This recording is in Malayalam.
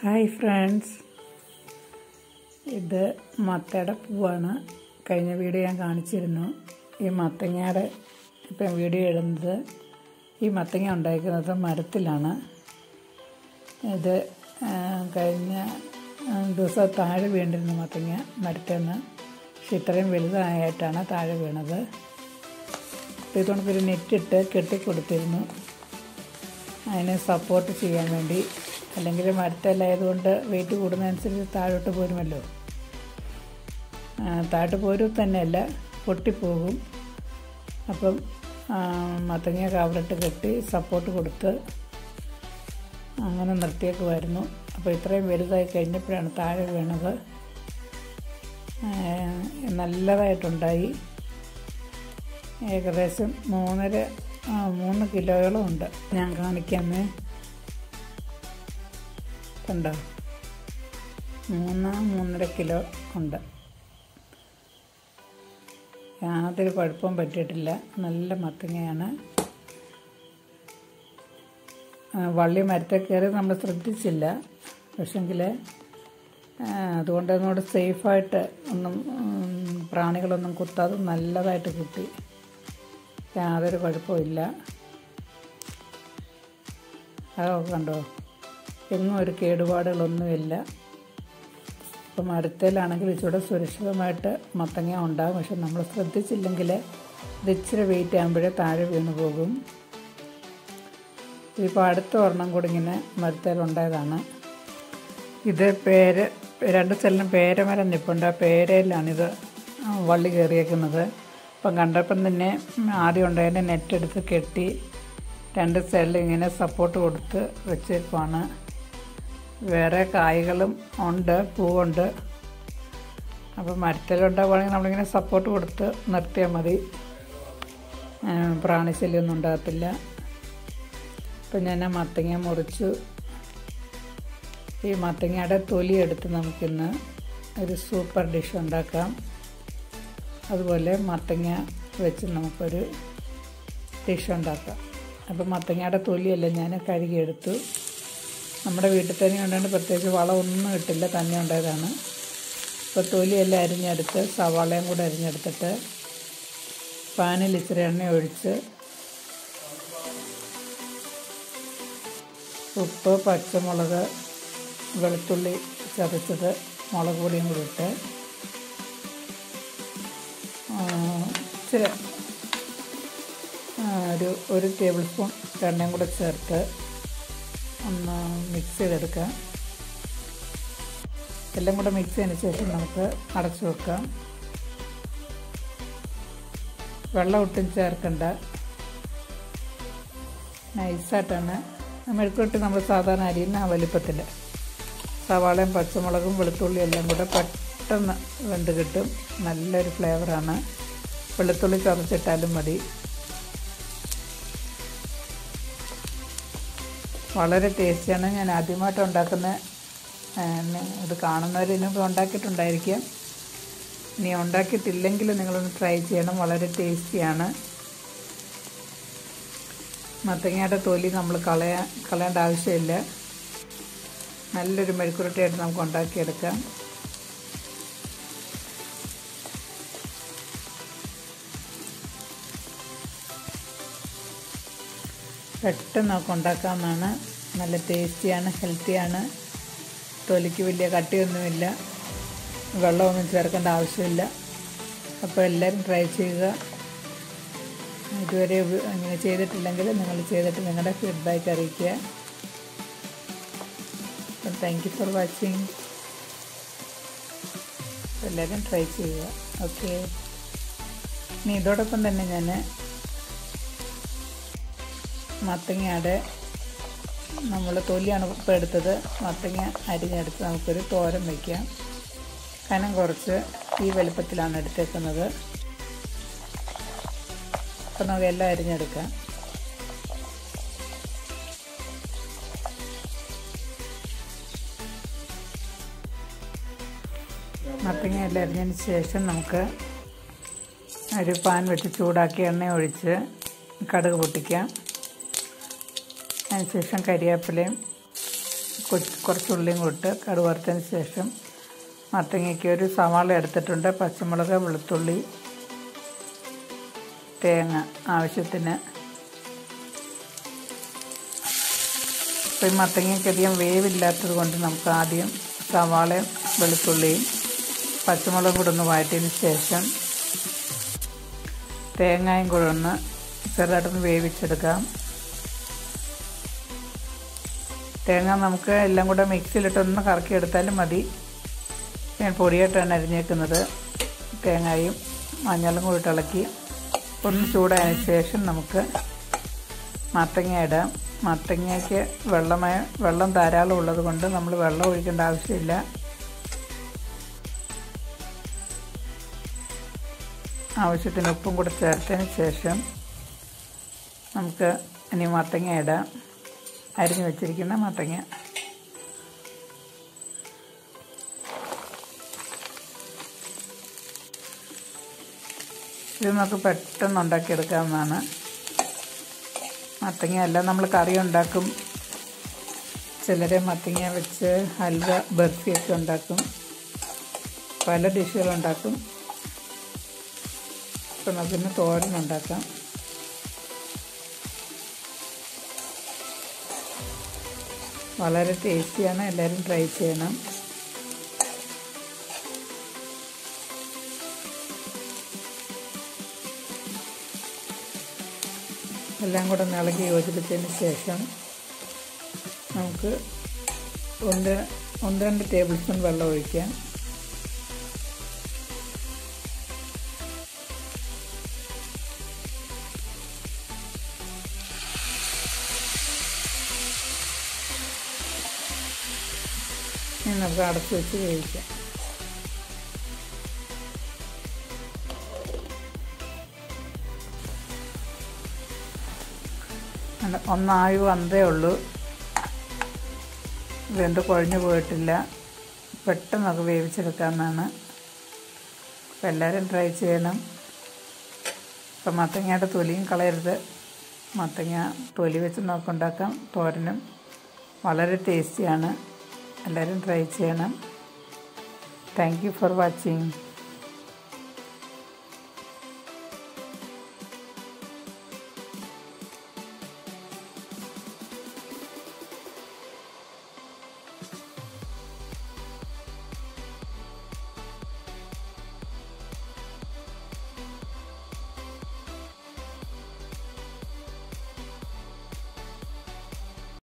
ഹായ് ഫ്രണ്ട്സ് ഇത് മത്തയുടെ പൂവാണ് കഴിഞ്ഞ വീഡിയോ ഞാൻ കാണിച്ചിരുന്നു ഈ മത്തങ്ങയുടെ ഇപ്പം വീഡിയോ ഇടുന്നത് ഈ മത്തങ്ങ ഉണ്ടായിരിക്കുന്നത് മരത്തിലാണ് ഇത് ആ, കഴിഞ്ഞ ആ, ദിവസം താഴെ വീണ്ടിരുന്നു മത്തങ്ങ മരത്തിൽ നിന്ന് പക്ഷെ ഇത്രയും വലുതായിട്ടാണ് താഴെ വീണത് അപ്പോൾ ഇതുകൊണ്ട് ഒരു നെറ്റിട്ട് കെട്ടിക്കൊടുത്തിരുന്നു അതിനെ സപ്പോർട്ട് ചെയ്യാൻ വേണ്ടി അല്ലെങ്കിൽ മരത്തല്ലായതുകൊണ്ട് വെയിറ്റ് കൂടുന്നതനുസരിച്ച് താഴോട്ട് പോരുമല്ലോ ആ, താഴോട്ട് പോരും തന്നെയല്ല പൊട്ടിപ്പോകും അപ്പം ആ, മത്തങ്ങ കവറിട്ട് കെട്ടി സപ്പോർട്ട് കൊടുത്ത് അങ്ങനെ നിർത്തിയേക്കുമായിരുന്നു അപ്പോൾ ഇത്രയും വലുതായി കഴിഞ്ഞപ്പോഴാണ് താഴെ വീണത് ആ, നല്ലതായിട്ടുണ്ടായി ഏകദേശം മൂന്നര ആ, മൂന്ന് കിലോയോളം ഉണ്ട് ഞാൻ കാണിക്കാമേ കണ്ടോ മൂന്ന് മൂന്നര കിലോ ഉണ്ട് യാതൊരു കുഴപ്പവും പറ്റിയിട്ടില്ല നല്ല മത്തങ്ങയാണ് ആ, വള്ളി മരത്തിൽ കയറി നമ്മൾ ശ്രദ്ധിച്ചില്ല പക്ഷെങ്കിൽ അതുകൊണ്ട് അതിനോട് സേഫായിട്ട് ഒന്നും ഉം, പ്രാണികളൊന്നും കുത്താതെ നല്ലതായിട്ട് കിട്ടി യാതൊരു കുഴപ്പമില്ല അതൊക്കെ കണ്ടോ എങ്ങും ഒരു കേടുപാടുകളൊന്നുമില്ല ഇപ്പം മരത്തേലാണെങ്കിൽ ഇച്ചിരി സുരക്ഷിതമായിട്ട് മത്തങ്ങ ഉണ്ടാകും പക്ഷെ നമ്മൾ ശ്രദ്ധിച്ചില്ലെങ്കിൽ ഇത് ഇച്ചിരി വെയിറ്റ് ആകുമ്പോഴേ താഴെ വീണു പോകും ഇപ്പോൾ അടുത്ത ഒരെണ്ണം കൂടി ഇങ്ങനെ മരത്തേലുണ്ടായതാണ് ഇത് പേര് രണ്ട് സ്ഥലം പേരമരം നിൽപ്പുണ്ട് ആ പേരയിലാണിത് വള്ളി കയറിയേക്കുന്നത് അപ്പം കണ്ടപ്പം തന്നെ ആദ്യം ഉണ്ടായതിൻ്റെ നെറ്റ് എടുത്ത് കെട്ടി രണ്ട് സൈഡിൽ ഇങ്ങനെ സപ്പോർട്ട് കൊടുത്ത് വെച്ചേക്കുവാണ് വേറെ കായ്കളും ഉണ്ട് പൂവുണ്ട് അപ്പോൾ മരത്തിലുണ്ടാവുകയാണെങ്കിൽ നമ്മളിങ്ങനെ സപ്പോർട്ട് കൊടുത്ത് നിർത്തിയാൽ മതി ആ, പ്രാണിശല്യമൊന്നും ഉണ്ടാകത്തില്ല ഇപ്പം ഞാൻ ആ മത്തങ്ങ മുറിച്ചു ഈ മത്തങ്ങയുടെ തൊലി എടുത്ത് നമുക്കിന്ന് ഒരു സൂപ്പർ ഡിഷ് ഉണ്ടാക്കാം അതുപോലെ മത്തങ്ങ വെച്ച് നമുക്കൊരു ഡിഷ് ഉണ്ടാക്കാം അപ്പോൾ മത്തങ്ങയുടെ തൊലിയല്ല ഞാൻ കഴുകിയെടുത്തു നമ്മുടെ വീട്ടിൽ തന്നെ ഉണ്ടായിട്ട് പ്രത്യേകിച്ച് വളമൊന്നും ഇട്ടില്ല തന്നെ ഉണ്ടായതാണ് അപ്പോൾ തൊലിയെല്ലാം അരിഞ്ഞെടുത്ത് സവാളയും കൂടെ അരിഞ്ഞെടുത്തിട്ട് പാനിൽ ഇച്ചിരി എണ്ണ ഒഴിച്ച് ഉപ്പ് പച്ചമുളക് വെളുത്തുള്ളി ചതച്ചത് മുളക് പൊടിയും കൂടി ഇട്ട് ആ, ഇച്ചിരി ആ, ഒരു ഒരു ടേബിൾ സ്പൂൺ എണ്ണയും കൂടെ ചേർത്ത് ഒന്ന് മിക്സ് ചെയ്തെടുക്കാം എല്ലാം കൂടെ മിക്സ് ചെയ്തതിന് ശേഷം നമുക്ക് അടച്ചു വെക്കാം വെള്ളം ഒട്ടും ചേർക്കണ്ട നൈസായിട്ടാണ് മെഴുക്കുവരട്ടി നമ്മൾ സാധാരണ അരിയുന്ന ആ വലിപ്പത്തിൽ സവാളയും പച്ചമുളകും വെളുത്തുള്ളിയും എല്ലാം കൂടെ പെട്ടെന്ന് വെന്ത് കിട്ടും നല്ലൊരു ഫ്ലേവറാണ് വെളുത്തുള്ളി ചതച്ചിട്ടാലും മതി വളരെ ടേസ്റ്റിയാണ് ഞാൻ ആദ്യമായിട്ട് ഉണ്ടാക്കുന്ന ആ, ഇത് കാണുന്നവർ ഇതിനുമ്പോൾ ഉണ്ടാക്കിയിട്ടുണ്ടായിരിക്കാം ഇനി ഉണ്ടാക്കിയിട്ടില്ലെങ്കിൽ നിങ്ങളൊന്ന് ട്രൈ ചെയ്യണം വളരെ ടേസ്റ്റിയാണ് മത്തങ്ങയുടെ തൊലി നമ്മൾ കളയാ കളയേണ്ട ആവശ്യമില്ല നല്ലൊരു മെഴുക്കുരട്ടിയായിട്ട് നമുക്ക് ഉണ്ടാക്കിയെടുക്കാം പെട്ടെന്ന് നമുക്ക് ഉണ്ടാക്കാവുന്നതാണ് നല്ല ടേസ്റ്റിയാണ് ഹെൽത്തിയാണ് തൊലിക്ക് വലിയ കട്ടിയൊന്നുമില്ല വെള്ളമൊന്നും ചേർക്കേണ്ട ആവശ്യമില്ല അപ്പോൾ എല്ലാവരും ട്രൈ ചെയ്യുക ഇതുവരെ ഉപ- ഇങ്ങനെ ചെയ്തിട്ടില്ലെങ്കിൽ നിങ്ങൾ ചെയ്തിട്ട് നിങ്ങളുടെ ഫീഡ്ബാക്ക് അറിയിക്കുക അപ്പം താങ്ക് യു ഫോർ വാച്ചിങ് എല്ലാവരും ട്രൈ ചെയ്യുക ഓക്കെ ഇനി ഇതോടൊപ്പം തന്നെ ഞാൻ മത്തങ്ങയുടെ നമ്മൾ തൊലിയാണ് ഇപ്പോൾ എടുത്തത് മത്തങ്ങ അരിഞ്ഞെടുത്ത് നമുക്കൊരു തോരൻ വയ്ക്കാം കനം കുറച്ച് ഈ വലുപ്പത്തിലാണ് എടുത്തേക്കുന്നത് അപ്പം നമുക്ക് എല്ലാം അരിഞ്ഞെടുക്കാം മത്തങ്ങ എല്ലാം അരിഞ്ഞതിന് ശേഷം നമുക്ക് ഒരു പാൻ വെച്ച് ചൂടാക്കി എണ്ണ ഒഴിച്ച് കടുക് പൊട്ടിക്കാം അതിനുശേഷം കരിവേപ്പിലയും കൊച്ച് കുറച്ച് ഉള്ളിയും കൂട്ട് കടുക് വറുത്തതിന് ശേഷം മത്തങ്ങയ്ക്ക് ഒരു സവാള എടുത്തിട്ടുണ്ട് പച്ചമുളക് വെളുത്തുള്ളി തേങ്ങ ആവശ്യത്തിന് അപ്പോൾ ഈ മത്തങ്ങയ്ക്ക് അധികം വേവില്ലാത്തത് കൊണ്ട് നമുക്ക് ആദ്യം സവാളയും വെളുത്തുള്ളിയും പച്ചമുളകും കൂടെ ഒന്ന് വഴറ്റിയതിന് ശേഷം തേങ്ങയും കൂടെ ഒന്ന് ചെറുതായിട്ടൊന്ന് വേവിച്ചെടുക്കാം തേങ്ങ നമുക്ക് എല്ലാം കൂടെ മിക്സിയിലിട്ടൊന്ന് കറക്കിയെടുത്താലും മതി ഞാൻ പൊടിയായിട്ടാണ് അരിഞ്ഞേക്കുന്നത് തേങ്ങയും മഞ്ഞളും കൂടി ഇളക്കി ഒന്ന് ചൂടായതിന് ശേഷം നമുക്ക് മത്തങ്ങ ഇടാം മത്തങ്ങയ്ക്ക് വെള്ളമയ വെള്ളം ധാരാളം ഉള്ളത് കൊണ്ട് നമ്മൾ വെള്ളം ഒഴിക്കേണ്ട ആവശ്യമില്ല ആവശ്യത്തിന് ഉപ്പും കൂടെ ചേർത്തതിന് ശേഷം നമുക്ക് ഇനി മത്തങ്ങ ഇടാം അരിഞ്ഞു വെച്ചിരിക്കുന്ന മത്തങ്ങ ഇത് നമുക്ക് പെട്ടെന്ന് ഉണ്ടാക്കിയെടുക്കാവുന്നതാണ് മത്തങ്ങ അല്ല നമ്മൾ കറി ഉണ്ടാക്കും ചിലരെ മത്തങ്ങ വെച്ച് ഹൽവ ബർഫിയൊക്കെ ഉണ്ടാക്കും പല ഡിഷുകളുണ്ടാക്കും ഇപ്പം നമുക്കിന്ന് തോരൻ ഉണ്ടാക്കാം വളരെ ടേസ്റ്റിയാണ് എല്ലാവരും ട്രൈ ചെയ്യണം എല്ലാം കൂടെ ഒന്ന് ഇളകി യോജിപ്പിച്ചതിന് ശേഷം നമുക്ക് ഒന്ന് ഒന്ന് രണ്ട് ടേബിൾ സ്പൂൺ വെള്ളം ഒഴിക്കാം ഇനി നമുക്ക് അടച്ച് വെച്ച് വേവിക്കാം ഒന്നായി വന്നേ ഉള്ളൂ വെന്ത് കുഴഞ്ഞു പോയിട്ടില്ല പെട്ടെന്ന് നമുക്ക് വേവിച്ചെടുക്കാമെന്നാണ് അപ്പോൾ എല്ലാവരും ട്രൈ ചെയ്യണം ഇപ്പം മത്തങ്ങയുടെ തൊലിയും കളയരുത് മത്തങ്ങ തൊലി വെച്ച് നോക്കുണ്ടാക്കാം തോരനും വളരെ ടേസ്റ്റിയാണ് എല്ലാവരും ട്രൈ ചെയ്യണം താങ്ക് യു ഫോർ വാച്ചിങ്